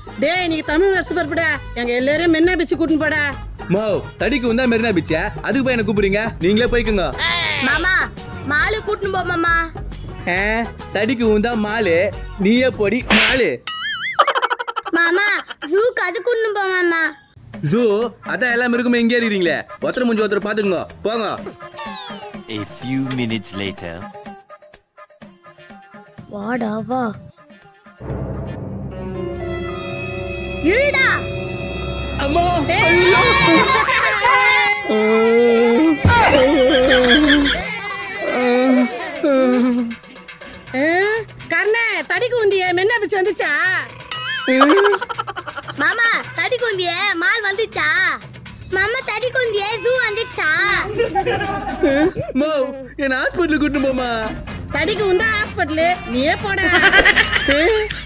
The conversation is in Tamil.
டேய் இன்னைக்கு தமிழ் வருஷம் பரப்புடா எங்க எல்லாரையும் மென்னா பிச்சு கூட்டின்னு போடா மோ தடிக்கு வந்தா மெரினா பீச்சா அதுக்கு போய் என்ன கூப்பிடுறீங்க நீங்களே போய்க்குங்க மாமா மாலு கூட்டின்னு போ மாமா ஆ, தடிக்கு உந்தா மாலு நீயே பொடி மாலு மாமா ஜூக்கு அது கூட்டின்னு போ மாமா ஜூ அதான் எல்லாம் இருக்குமே இங்கே இருக்கீங்களே ஒருத்தர் முடிஞ்சு ஒருத்தர் பாத்துக்கோங்க போங்க A few minutes later. வாடா வா இருடா அம்மா கர்ணே தடிக்கு உந்திய மென்னா பிச்சு வந்துச்சா மாமா தடி குந்திய மால் வந்துச்சா மாமா தடி குந்திய ஜூ வந்துச்சா மோ என்ன ஹாஸ்பிட்டலுக்கு கூட்டிட்டு போமா தடிக்கு உந்தா ஹாஸ்பிட்டலு நீயே போடா ஏ,